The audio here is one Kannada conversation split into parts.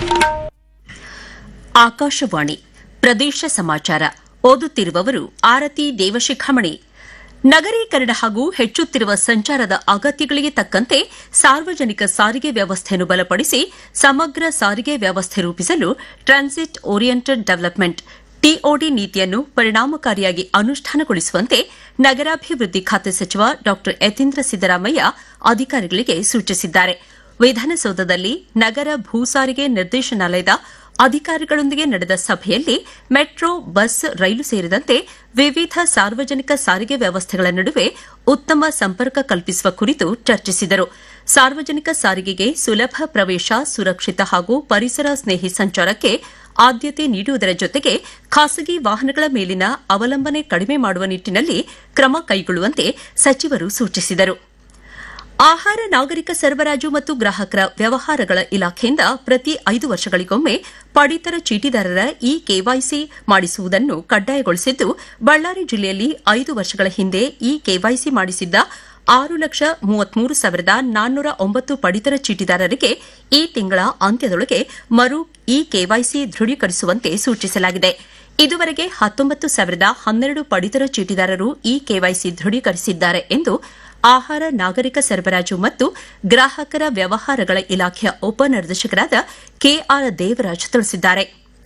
ಆಕಾಶವಾಣಿ ಪ್ರದೇಶ ಸಮಾಚಾರ ಓದುತ್ತಿರುವವರು ಆರತಿ ದೇವಶಿಖಾಮಣಿ ನಗರೀಕರಣ ಹಾಗೂ ಹೆಚ್ಚುತ್ತಿರುವ ಸಂಚಾರದ ಅಗತ್ಯಗಳಿಗೆ ತಕ್ಕಂತೆ ಸಾರ್ವಜನಿಕ ಸಾರಿಗೆ ವ್ಯವಸ್ಥೆಯನ್ನು ಬಲಪಡಿಸಿ ಸಮಗ್ರ ಸಾರಿಗೆ ವ್ಯವಸ್ಥೆ ರೂಪಿಸಲು ಟ್ರಾನ್ಸಿಟ್ ಓರಿಯೆಂಟೆಡ್ ಡೆವಲಪ್ಮೆಂಟ್ ಟಿಒಡಿ ನೀತಿಯನ್ನು ಪರಿಣಾಮಕಾರಿಯಾಗಿ ಅನುಷ್ಠಾನಗೊಳಿಸುವಂತೆ ನಗರಾಭಿವೃದ್ಧಿ ಖಾತೆ ಸಚಿವ ಡಾ ಯತೀಂದ್ರ ಸಿದ್ದರಾಮಯ್ಯ ಅಧಿಕಾರಿಗಳಿಗೆ ಸೂಚಿಸಿದ್ದಾರೆ ವಿಧಾನಸೌಧದಲ್ಲಿ ನಗರ ಭೂ ಸಾರಿಗೆ ನಿರ್ದೇಶನಾಲಯದ ಅಧಿಕಾರಿಗಳೊಂದಿಗೆ ನಡೆದ ಸಭೆಯಲ್ಲಿ ಮೆಟ್ರೋ ಬಸ್ ರೈಲು ಸೇರಿದಂತೆ ವಿವಿಧ ಸಾರ್ವಜನಿಕ ಸಾರಿಗೆ ವ್ಯವಸ್ಥೆಗಳ ನಡುವೆ ಉತ್ತಮ ಸಂಪರ್ಕ ಕಲ್ಪಿಸುವ ಕುರಿತು ಚರ್ಚಿಸಿದರು ಸಾರ್ವಜನಿಕ ಸಾರಿಗೆಗೆ ಸುಲಭ ಪ್ರವೇಶ ಸುರಕ್ಷಿತ ಹಾಗೂ ಪರಿಸರ ಸ್ನೇಹಿ ಸಂಚಾರಕ್ಕೆ ಆದ್ಯತೆ ನೀಡುವುದರ ಜೊತೆಗೆ ಖಾಸಗಿ ವಾಹನಗಳ ಮೇಲಿನ ಅವಲಂಬನೆ ಕಡಿಮೆ ಮಾಡುವ ನಿಟ್ಟಿನಲ್ಲಿ ಕ್ರಮ ಕೈಗೊಳ್ಳುವಂತೆ ಸಚಿವರು ಸೂಚಿಸಿದರು ಆಹಾರ ನಾಗರಿಕ ಸರಬರಾಜು ಮತ್ತು ಗ್ರಾಹಕರ ವ್ಯವಹಾರಗಳ ಇಲಾಖೆಯಿಂದ ಪ್ರತಿ ಐದು ವರ್ಷಗಳಿಗೊಮ್ಮೆ ಪಡಿತರ ಚೀಟಿದಾರರ ಇ ಕೆವೈಸಿ ಮಾಡಿಸುವುದನ್ನು ಕಡ್ಡಾಯಗೊಳಿಸಿದ್ದು ಬಳ್ಳಾರಿ ಜಿಲ್ಲೆಯಲ್ಲಿ ಐದು ವರ್ಷಗಳ ಹಿಂದೆ ಇ ಕೆವೈಸಿ ಮಾಡಿಸಿದ್ದ ಆರು ಲಕ್ಷ ಮೂವತ್ಮೂರು ಸಾವಿರದ ನಾನ್ನೂರ ಒಂಬತ್ತು ಪಡಿತರ ಚೀಟಿದಾರರಿಗೆ ಈ ತಿಂಗಳ ಅಂತ್ಯದೊಳಗೆ ಮರು ಇ ಕೆವೈಸಿ ದೃಢೀಕರಿಸುವಂತೆ ಸೂಚಿಸಲಾಗಿದೆ ಇದುವರೆಗೆ ಹತ್ತೊಂಬತ್ತು ಸಾವಿರದ ಹನ್ನೆರಡು ಪಡಿತರ ಚೀಟಿದಾರರು ಇ ಕೆವೈಸಿ ದೃಢೀಕರಿಸಿದ್ದಾರೆ ಎಂದು ಆಹಾರ ನಾಗರಿಕ ಸರಬರಾಜು ಮತ್ತು ಗ್ರಾಹಕರ ವ್ಯವಹಾರಗಳ ಇಲಾಖೆಯ ಉಪನಿರ್ದೇಶಕರಾದ ಕೆಆರ್ ದೇವರಾಜ್ ತಿಳಿಸಿದ್ದಾರೆ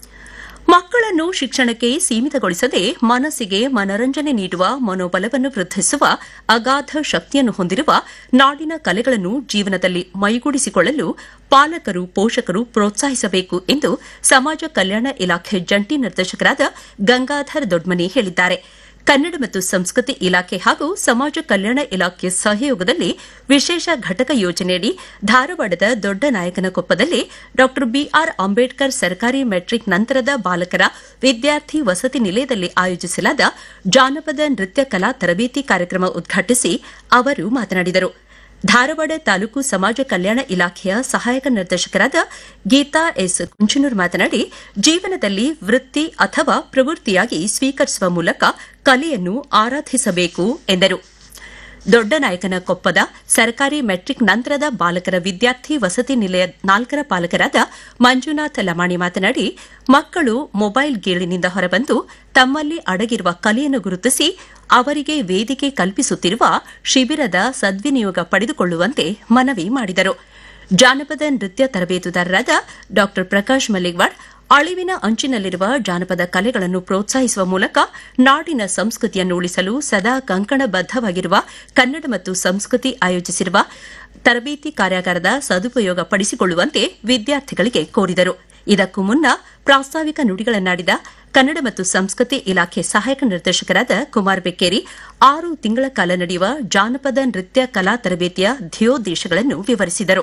ಮಕ್ಕಳನ್ನು ಶಿಕ್ಷಣಕ್ಕೆ ಸೀಮಿತಗೊಳಿಸದೆ ಮನಸ್ಸಿಗೆ ಮನರಂಜನೆ ನೀಡುವ ಮನೋಬಲವನ್ನು ವೃದ್ಧಿಸುವ ಅಗಾಧ ಶಕ್ತಿಯನ್ನು ಹೊಂದಿರುವ ನಾಡಿನ ಕಲೆಗಳನ್ನು ಜೀವನದಲ್ಲಿ ಮೈಗೂಡಿಸಿಕೊಳ್ಳಲು ಪಾಲಕರು ಪೋಷಕರು ಪ್ರೋತ್ಸಾಹಿಸಬೇಕು ಎಂದು ಸಮಾಜ ಕಲ್ಯಾಣ ಇಲಾಖೆ ಜಂಟಿ ನಿರ್ದೇಶಕರಾದ ಗಂಗಾಧರ್ ದೊಡ್ಮನಿ ಹೇಳಿದ್ದಾರೆ ಕನ್ನಡ ಮತ್ತು ಸಂಸ್ಕೃತಿ ಇಲಾಖೆ ಹಾಗೂ ಸಮಾಜ ಕಲ್ಯಾಣ ಇಲಾಖೆ ಸಹಯೋಗದಲ್ಲಿ ವಿಶೇಷ ಘಟಕ ಯೋಜನೆಯಡಿ ಧಾರವಾಡದ ದೊಡ್ಡನಾಯಕನಕೊಪ್ಪದಲ್ಲಿ ಡಾ ಬಿಆರ್ ಅಂಬೇಡ್ಕರ್ ಸರ್ಕಾರಿ ಮೆಟ್ರಿಕ್ ನಂತರದ ಬಾಲಕರ ವಿದ್ಯಾರ್ಥಿ ವಸತಿ ನಿಲಯದಲ್ಲಿ ಆಯೋಜಿಸಲಾದ ಜಾನಪದ ನೃತ್ಯ ಕಲಾ ತರಬೇತಿ ಕಾರ್ಯಕ್ರಮ ಉದ್ಘಾಟಿಸಿ ಅವರು ಮಾತನಾಡಿದರು ಧಾರವಾಡ ತಾಲೂಕು ಸಮಾಜ ಕಲ್ಯಾಣ ಇಲಾಖೆಯ ಸಹಾಯಕ ನಿರ್ದೇಶಕರಾದ ಗೀತಾ ಎಸ್ ಕುಂಚನೂರ್ ಮಾತನಾಡಿ ಜೀವನದಲ್ಲಿ ವೃತ್ತಿ ಅಥವಾ ಪ್ರವೃತ್ತಿಯಾಗಿ ಸ್ವೀಕರಿಸುವ ಮೂಲಕ ಕಲೆಯನ್ನು ಆರಾಧಿಸಬೇಕು ಎಂದರು ದೊಡ್ಡನಾಯಕನ ಕೊಪ್ಪದ ಸರ್ಕಾರಿ ಮೆಟ್ರಿಕ್ ನಂತರದ ಬಾಲಕರ ವಿದ್ಯಾರ್ಥಿ ವಸತಿ ನಿಲಯ ನಾಲ್ಕರ ಪಾಲಕರಾದ ಮಂಜುನಾಥ್ ಲಮಾಣಿ ಮಾತನಾಡಿ ಮಕ್ಕಳು ಮೊಬೈಲ್ ಗೇಳಿನಿಂದ ಹೊರಬಂದು ತಮ್ಮಲ್ಲಿ ಅಡಗಿರುವ ಕಲೆಯನ್ನು ಗುರುತಿಸಿ ಅವರಿಗೆ ವೇದಿಕೆ ಕಲ್ಪಿಸುತ್ತಿರುವ ಶಿಬಿರದ ಸದ್ವಿನಿಯೋಗ ಪಡೆದುಕೊಳ್ಳುವಂತೆ ಮನವಿ ಮಾಡಿದರು ಜಾನಪದ ನೃತ್ಯ ತರಬೇತುದಾರರಾದ ಡಾ ಪ್ರಕಾಶ್ ಮಲ್ಲಿಗ್ವಾಡ್ ಅಳಿವಿನ ಅಂಚಿನಲ್ಲಿರುವ ಜಾನಪದ ಕಲೆಗಳನ್ನು ಪ್ರೋತ್ಸಾಹಿಸುವ ಮೂಲಕ ನಾಡಿನ ಸಂಸ್ಕೃತಿಯನ್ನು ಉಳಿಸಲು ಸದಾ ಕಂಕಣಬದ್ದವಾಗಿರುವ ಕನ್ನಡ ಮತ್ತು ಸಂಸ್ಕೃತಿ ಆಯೋಜಿಸಿರುವ ತರಬೇತಿ ಕಾರ್ಯಾಗಾರದ ಸದುಪಯೋಗ ಪಡಿಸಿಕೊಳ್ಳುವಂತೆ ವಿದ್ಯಾರ್ಥಿಗಳಿಗೆ ಕೋರಿದರು ಇದಕ್ಕೂ ಮುನ್ನ ಪ್ರಾಸ್ತಾವಿಕ ನುಡಿಗಳನ್ನಾಡಿದ ಕನ್ನಡ ಮತ್ತು ಸಂಸ್ಕೃತಿ ಇಲಾಖೆ ಸಹಾಯಕ ನಿರ್ದೇಶಕರಾದ ಕುಮಾರ್ ಬೆಕ್ಕೇರಿ ಆರು ತಿಂಗಳ ಕಾಲ ನಡೆಯುವ ಜಾನಪದ ನೃತ್ಯ ಕಲಾ ತರಬೇತಿಯ ಧ್ಯೇಯೋದ್ದೇಶಗಳನ್ನು ವಿವರಿಸಿದರು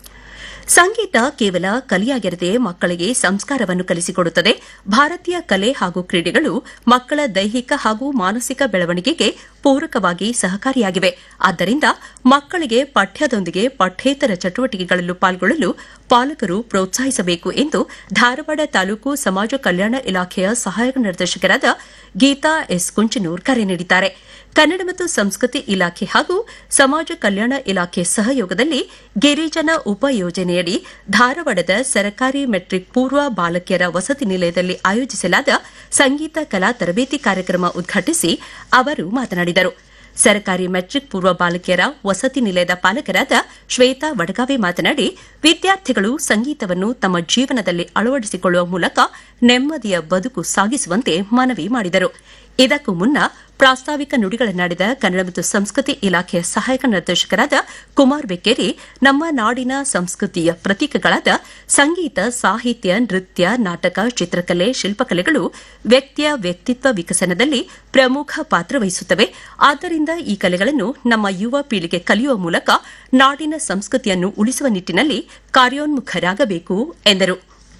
ಸಂಗೀತ ಕೇವಲ ಕಲಿಯಾಗಿರದೆ ಮಕ್ಕಳಿಗೆ ಸಂಸ್ಕಾರವನ್ನು ಕಲಿಸಿಕೊಡುತ್ತದೆ ಭಾರತೀಯ ಕಲೆ ಹಾಗೂ ಕ್ರೀಡೆಗಳು ಮಕ್ಕಳ ದೈಹಿಕ ಹಾಗೂ ಮಾನಸಿಕ ಬೆಳವಣಿಗೆಗೆ ಪೂರಕವಾಗಿ ಸಹಕಾರಿಯಾಗಿವೆ ಆದ್ದರಿಂದ ಮಕ್ಕಳಿಗೆ ಪಠ್ಯದೊಂದಿಗೆ ಪಠ್ಯೇತರ ಚಟುವಟಿಕೆಗಳಲ್ಲೂ ಪಾಲ್ಗೊಳ್ಳಲು ಪಾಲಕರು ಪ್ರೋತ್ಸಾಹಿಸಬೇಕು ಎಂದು ಧಾರವಾಡ ತಾಲೂಕು ಸಮಾಜ ಕಲ್ಯಾಣ ಇಲಾಖೆಯ ಸಹಾಯಕ ನಿರ್ದೇಶಕರಾದ ಗೀತಾ ಎಸ್ ಕುಂಚನೂರ್ ಕರೆ ನೀಡಿದ್ದಾರೆ ಕನ್ನಡ ಮತ್ತು ಸಂಸ್ಕೃತಿ ಇಲಾಖೆ ಹಾಗೂ ಸಮಾಜ ಕಲ್ಯಾಣ ಇಲಾಖೆ ಸಹಯೋಗದಲ್ಲಿ ಗಿರಿಜನ ಉಪ ಯೋಜನೆಯಡಿ ಧಾರವಾಡದ ಸರ್ಕಾರಿ ಮೆಟ್ರಿಕ್ ಪೂರ್ವ ಬಾಲಕಿಯರ ವಸತಿ ನಿಲಯದಲ್ಲಿ ಆಯೋಜಿಸಲಾದ ಸಂಗೀತ ಕಲಾ ತರಬೇತಿ ಕಾರ್ಯಕ್ರಮ ಉದ್ಘಾಟಿಸಿ ಅವರು ಮಾತನಾಡಿದರು ಸರ್ಕಾರಿ ಮೆಟ್ರಿಕ್ ಪೂರ್ವ ಬಾಲಕಿಯರ ವಸತಿ ನಿಲಯದ ಪಾಲಕರಾದ ಶ್ವೇತಾ ವಡಗಾವೆ ಮಾತನಾಡಿ ವಿದ್ಯಾರ್ಥಿಗಳು ಸಂಗೀತವನ್ನು ತಮ್ಮ ಜೀವನದಲ್ಲಿ ಅಳವಡಿಸಿಕೊಳ್ಳುವ ಮೂಲಕ ನೆಮ್ಮದಿಯ ಬದುಕು ಸಾಗಿಸುವಂತೆ ಮನವಿ ಮಾಡಿದರು ಇದಕ್ಕೂ ಮುನ್ನ ಪ್ರಾಸ್ತಾವಿಕ ನುಡಿಗಳನ್ನಾಡಿದ ಕನ್ನಡ ಮತ್ತು ಸಂಸ್ಕೃತಿ ಇಲಾಖೆಯ ಸಹಾಯಕ ನಿರ್ದೇಶಕರಾದ ಕುಮಾರ್ ಬೆಕ್ಕೇರಿ ನಮ್ಮ ನಾಡಿನ ಸಂಸ್ಕೃತಿಯ ಪ್ರತೀಕಗಳಾದ ಸಂಗೀತ ಸಾಹಿತ್ಯ ನೃತ್ಯ ನಾಟಕ ಚಿತ್ರಕಲೆ ಶಿಲ್ಪಕಲೆಗಳು ವ್ಯಕ್ತಿಯ ವ್ಯಕ್ತಿತ್ವ ವಿಕಸನದಲ್ಲಿ ಪ್ರಮುಖ ಪಾತ್ರ ವಹಿಸುತ್ತವೆ ಆದ್ದರಿಂದ ಈ ಕಲೆಗಳನ್ನು ನಮ್ಮ ಯುವ ಪೀಳಿಗೆ ಕಲಿಯುವ ಮೂಲಕ ನಾಡಿನ ಸಂಸ್ಕೃತಿಯನ್ನು ಉಳಿಸುವ ನಿಟ್ಟಿನಲ್ಲಿ ಕಾರ್ಯೋನ್ಮುಖರಾಗಬೇಕು ಎಂದರು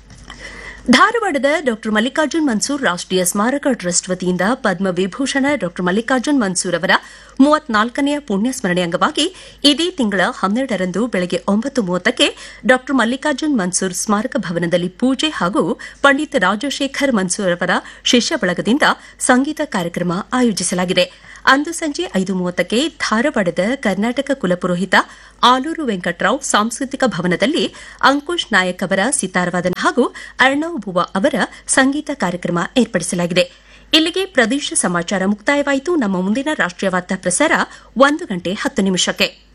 ಧಾರವಾಡದ ಡಾ ಮಲ್ಲಿಕಾರ್ಜುನ್ ಮನ್ಸೂರ್ ರಾಷ್ಟೀಯ ಸ್ಮಾರಕ ಟ್ರಸ್ಟ್ ವತಿಯಿಂದ ಪದ್ಮ ವಿಭೂಷಣ ಡಾ ಮಲ್ಲಿಕಾರ್ಜುನ್ ಮನ್ಸೂರ್ ಅವರ ಮೂವತ್ನಾಲ್ಕನೆಯ ಪುಣ್ಯ ಸ್ಮರಣೆ ಅಂಗವಾಗಿ ಇದೇ ತಿಂಗಳ ಹನ್ನೆರಡರಂದು ಬೆಳಗ್ಗೆ ಒಂಬತ್ತು ಮೂವತ್ತಕ್ಕೆ ಡಾ ಮಲ್ಲಿಕಾರ್ಜುನ್ ಮನ್ಸೂರ್ ಸ್ಮಾರಕ ಭವನದಲ್ಲಿ ಪೂಜೆ ಹಾಗೂ ಪಂಡಿತ್ ರಾಜಶೇಖರ್ ಮನ್ಸೂರ್ ಅವರ ಶಿಷ್ಯ ಬಳಗದಿಂದ ಸಂಗೀತ ಕಾರ್ಯಕ್ರಮ ಆಯೋಜಿಸಲಾಗಿದೆ ಅಂದು ಸಂಜೆ ಐದು ಮೂವತ್ತಕ್ಕೆ ಧಾರವಾಡದ ಕರ್ನಾಟಕ ಕುಲಪುರೋಹಿತ ಆಲೂರು ವೆಂಕಟರಾವ್ ಸಾಂಸ್ಕೃತಿಕ ಭವನದಲ್ಲಿ ಅಂಕುಶ್ ನಾಯಕ್ ಅವರ ಸಿತಾರವಾದನ ಹಾಗೂ ಅರ್ಣವ್ ಬುವಾ ಅವರ ಸಂಗೀತ ಕಾರ್ಯಕ್ರಮ ಏರ್ಪಡಿಸಲಾಗಿದೆ ಇಲ್ಲಿಗೆ ಪ್ರದೇಶ ಸಮಾಚಾರ ಮುಕ್ತಾಯವಾಯಿತು ನಮ್ಮ ಮುಂದಿನ ರಾಷ್ಟೀಯ ವಾರ್ತಾ ಪ್ರಸಾರ ಒಂದು ಗಂಟೆ ಹತ್ತು ನಿಮಿಷಕ್ಕೆ